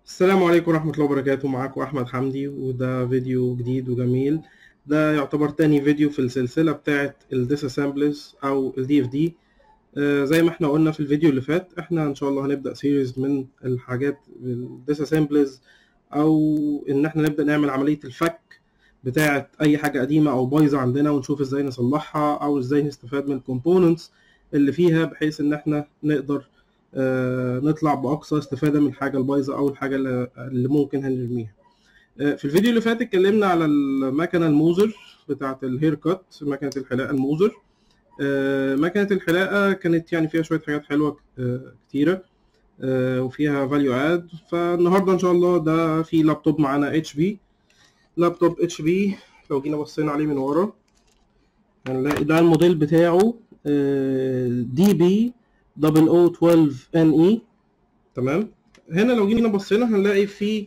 السلام عليكم ورحمة الله وبركاته معاكم أحمد حمدي وده فيديو جديد وجميل ده يعتبر تاني فيديو في السلسلة بتاعة الديس اسامبلز أو الدي اف دي زي ما احنا قلنا في الفيديو اللي فات احنا إن شاء الله هنبدأ سيريز من الحاجات الديس اسامبلز أو إن احنا نبدأ نعمل عملية الفك بتاعة أي حاجة قديمة أو بايظة عندنا ونشوف إزاي نصلحها أو إزاي نستفاد من الكومبوننتس اللي فيها بحيث إن احنا نقدر آه، نطلع باقصى استفاده من الحاجه البايظه او الحاجه اللي اللي ممكن هنرميها آه، في الفيديو اللي فات اتكلمنا على المكنه الموزر بتاعه الهير كات مكنه الحلاقه الموزر آه، مكنه الحلاقه كانت يعني فيها شويه حاجات حلوه آه، كتيره آه، وفيها فاليو اد فالنهارده ان شاء الله ده في لابتوب معانا اتش بي لابتوب اتش بي لو جينا بصينا عليه من ورا هنلاقي ده الموديل بتاعه دي بي دبل او 12 ان اي تمام هنا لو جينا بصينا هنلاقي في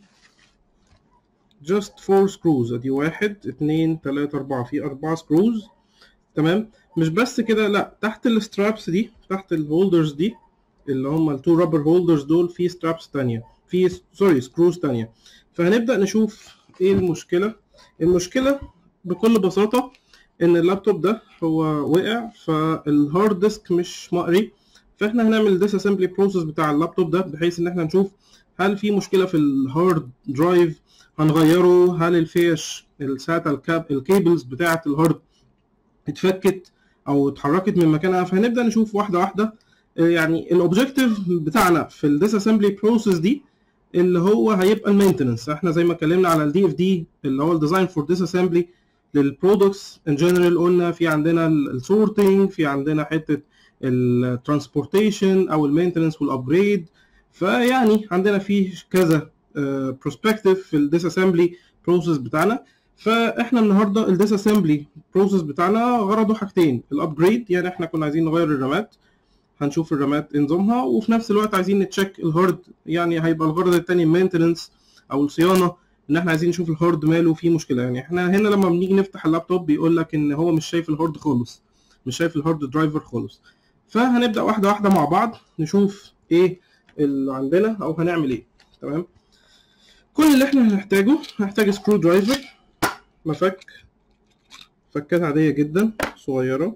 just 4 سكروز ادي واحد اتنين تلاتة اربعة في اربعة سكروز تمام مش بس كده لا تحت السترابس دي تحت الهولدرز دي اللي هم التو رابر هولدرز دول في سترابس تانية في سوري سكروز تانية فهنبدأ نشوف ايه المشكلة المشكلة بكل بساطة ان اللابتوب ده هو وقع فالهارد ديسك مش مقري فاحنا هنعمل ديس اسمبلي بروسيس بتاع اللابتوب ده بحيث ان احنا نشوف هل في مشكله في الهارد درايف هنغيره هل الفيش الساتا الكاب الكيبلز بتاعه الهارد اتفكت او اتحركت من مكانها فهنبدا نشوف واحده واحده يعني الاوبجيكتيف بتاعنا في الديس اسمبلي بروسيس دي اللي هو هيبقى المينتنس احنا زي ما اتكلمنا على الدي اف دي اللي هو الديزاين فور ديس اسمبلي للبرودكتس ان جنرال قلنا في عندنا السورتنج في عندنا حته الترانسبورتيشن او المينتنس والابجريد فيعني عندنا في كذا بروسبكتيف في الديس اسمبلي بروسيس بتاعنا فاحنا النهارده الديس اسمبلي بروسيس بتاعنا غرضه حاجتين الابجريد يعني احنا كنا عايزين نغير الرامات هنشوف الرامات ايه نظامها وفي نفس الوقت عايزين نتشيك الهارد يعني هيبقى الغرض التاني المينتنس او الصيانه ان احنا عايزين نشوف الهارد ماله فيه مشكله يعني احنا هنا لما بنيجي نفتح اللابتوب بيقول لك ان هو مش شايف الهارد خالص مش شايف الهارد درايفر خالص فهنبدا واحده واحده مع بعض نشوف ايه اللي عندنا او هنعمل ايه تمام كل اللي احنا هنحتاجه هنحتاج سكرو درايفر مفك فكات عاديه جدا صغيره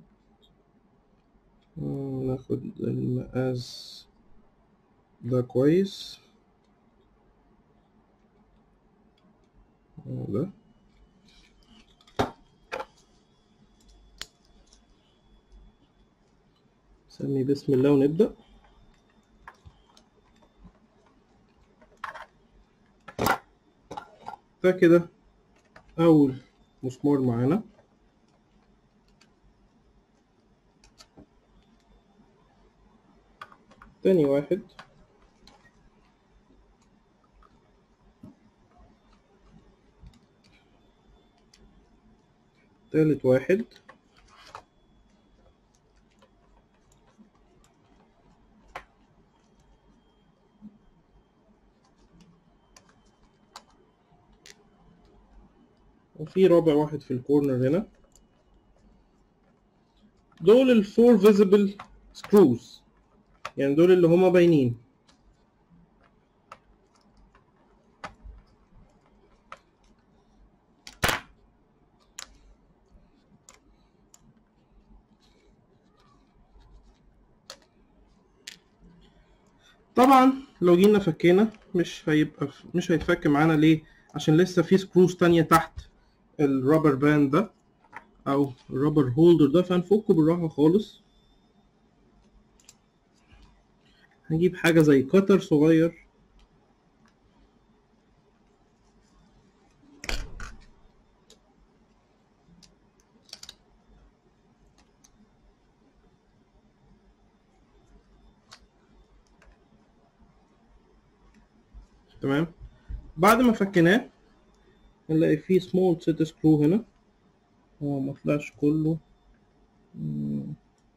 ناخد المقاس ده كويس ده سمي بسم الله ونبدأ ده كده أول مسمار معانا تاني واحد تالت واحد وفي رابع واحد في الكورنر هنا دول الفور فيزيبل سكروز يعني دول اللي هما باينين طبعا لو جينا فكينا مش هيبقى مش هيتفك معانا ليه عشان لسه في سكروز تانية تحت الرابر باند ده او الرابر هولدر ده فهنفكه بالراحه خالص هنجيب حاجه زي كتر صغير تمام بعد ما فكيناه هنلاقي فيه سمول سيت سكرو هنا هو ما طلعش كله مم.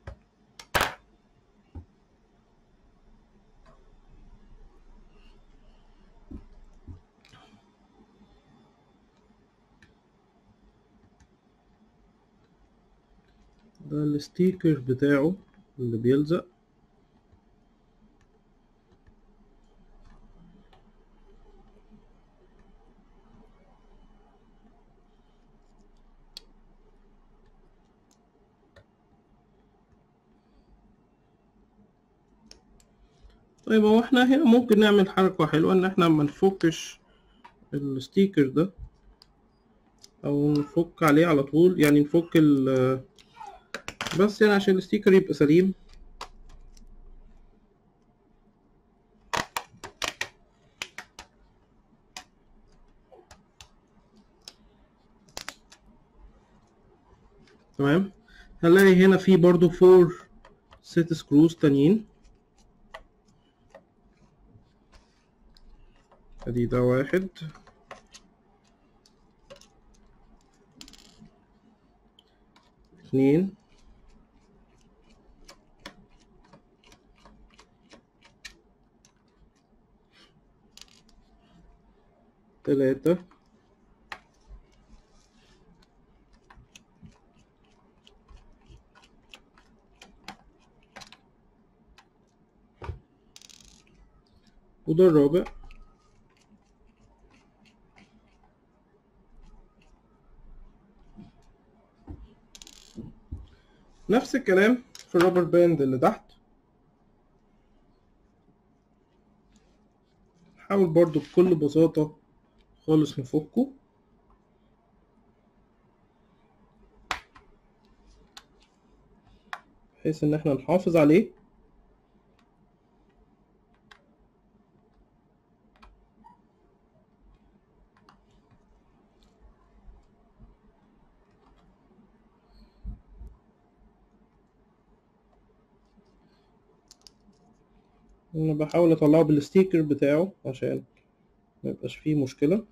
ده الستيكر بتاعه اللي بيلزق طيب هو احنا هنا ممكن نعمل حركة حلوة ان احنا ما نفكش الستيكر ده او نفك عليه على طول يعني نفك ال بس يعني عشان الستيكر يبقى سليم تمام هنلاقي هنا في برضو فور ست سكروز تانيين ادي ده واحد اتنين تلاتة وده الرابع نفس الكلام في الرابر باند اللي تحت نحاول برضو بكل بساطة خالص نفكه بحيث ان احنا نحافظ عليه انا بحاول اطلعه بالستيكر بتاعه عشان ما يبقاش فيه مشكلة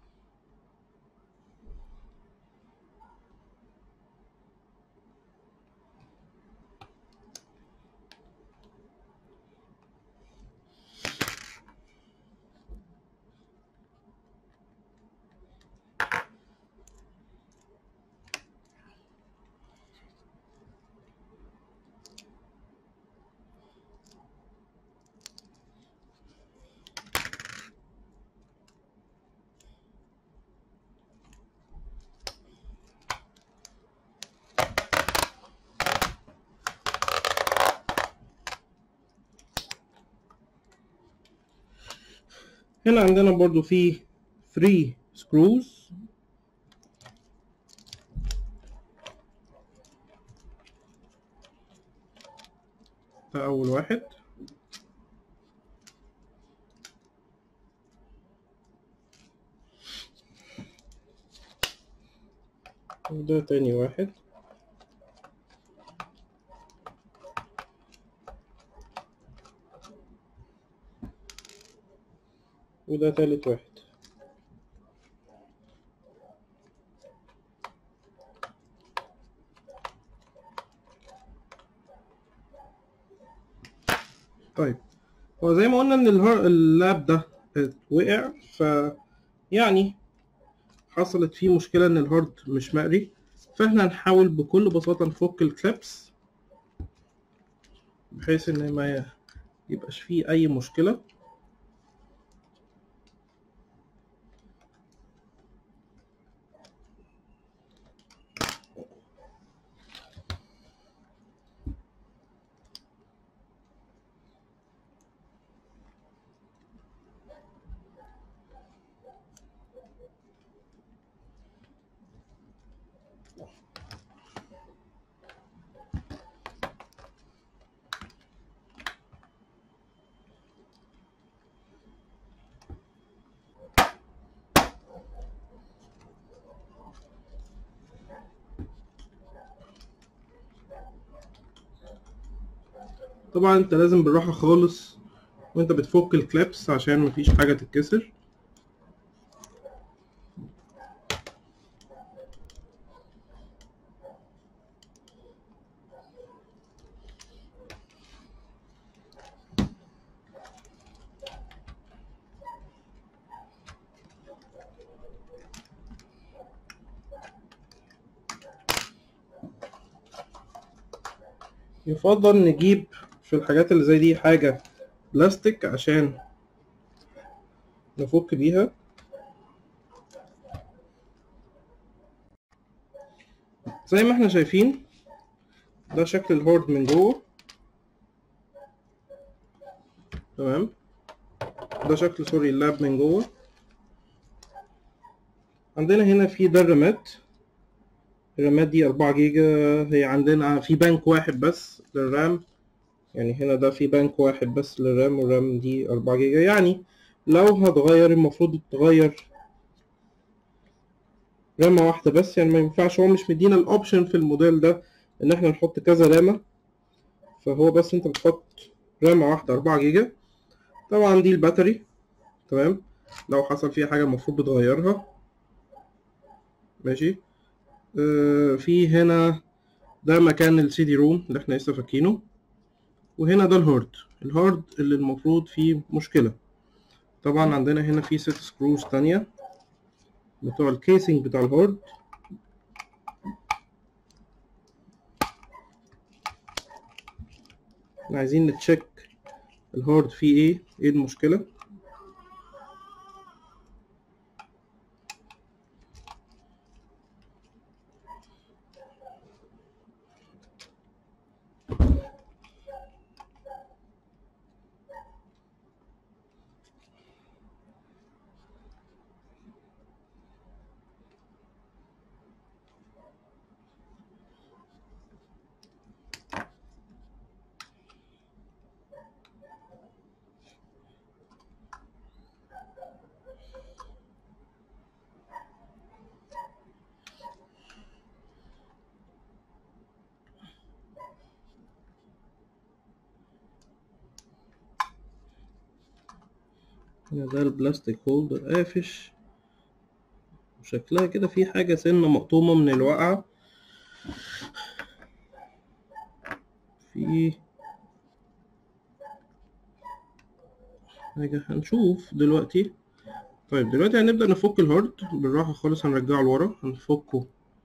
هنا عندنا برضو في 3 سكروز ده أول واحد وده تاني واحد وده تالت واحد طيب هو زي ما قلنا ان الهار- اللاب ده وقع ف يعني حصلت فيه مشكلة ان الهارد مش مقري فاحنا هنحاول بكل بساطة نفك الكليبس بحيث ان ما يبقاش فيه اي مشكلة طبعا انت لازم بالراحة خالص وانت بتفك الكليبس عشان مفيش حاجة تتكسر يفضل نجيب في الحاجات اللي زي دي حاجة بلاستيك عشان نفك بيها زي ما احنا شايفين ده شكل الهورد من جوه تمام ده شكل سوري اللاب من جوه عندنا هنا في ده الرامات الرامات دي 4 جيجا هي عندنا في بنك واحد بس للرام يعني هنا ده في بنك واحد بس للرام والرام دي 4 جيجا يعني لو هتغير المفروض تغير رامة واحدة بس يعني ما ينفعش هو مش مدينا الاوبشن في الموديل ده ان احنا نحط كذا رامة فهو بس انت بتحط رامة واحدة 4 جيجا طبعا دي الباتري تمام لو حصل فيها حاجة المفروض بتغيرها ماشي آه في هنا ده مكان السي دي روم اللي احنا لسه فاكينه وهنا ده الهارد الهارد اللي المفروض فيه مشكلة طبعا عندنا هنا في ست سكروز تانية بتوع الكيسنج بتاع الهارد احنا عايزين نتشيك الهارد فيه ايه ايه المشكلة هنا ده البلاستيك هولدر قافش وشكلها كده في حاجة سنة مقطومة من الوقعة في حاجة هنشوف دلوقتي طيب دلوقتي هنبدأ نفك الهارد بالراحة خالص هنرجعه لورا هنفكه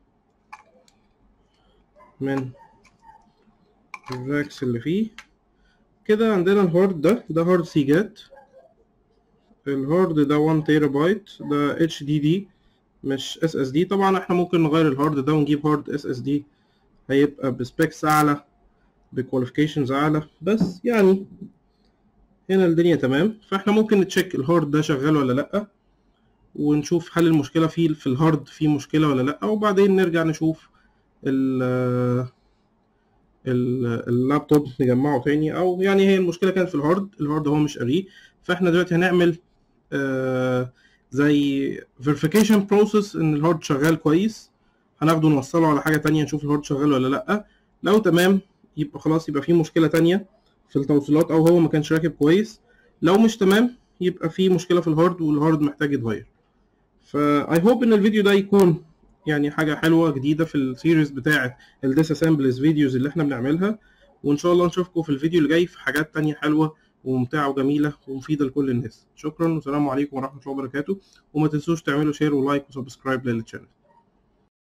من الراكس اللي فيه كده عندنا الهارد ده ده هارد سيجات الهارد ده 1 تيرا بايت ده اتش دي دي مش اس اس دي طبعا احنا ممكن نغير الهارد ده ونجيب هارد اس اس دي هيبقى بسبيكس اعلى بكواليفيكيشنز اعلى بس يعني هنا الدنيا تمام فاحنا ممكن نتشيك الهارد ده شغال ولا لا ونشوف هل المشكله فيه في الهارد فيه مشكله ولا لا وبعدين نرجع نشوف ال اللابتوب نجمعه تاني او يعني هي المشكله كانت في الهارد الهارد هو مش قاريه فاحنا دلوقتي هنعمل آه زي verification process ان الهارد شغال كويس هناخده نوصله على حاجه تانية نشوف الهارد شغال ولا لا لو تمام يبقى خلاص يبقى في مشكله تانية في التوصيلات او هو ما كانش راكب كويس لو مش تمام يبقى في مشكله في الهارد والهارد محتاج يتغير فاي هوب ان الفيديو ده يكون يعني حاجه حلوه جديده في السيريز بتاعه الديس اسامبلز فيديوز اللي احنا بنعملها وان شاء الله نشوفكم في الفيديو اللي جاي في حاجات تانية حلوه وممتعه وجميله ومفيده لكل الناس شكرا والسلام عليكم ورحمه الله وبركاته وما تنسوش تعملوا شير ولايك وسبسكرايب للشانل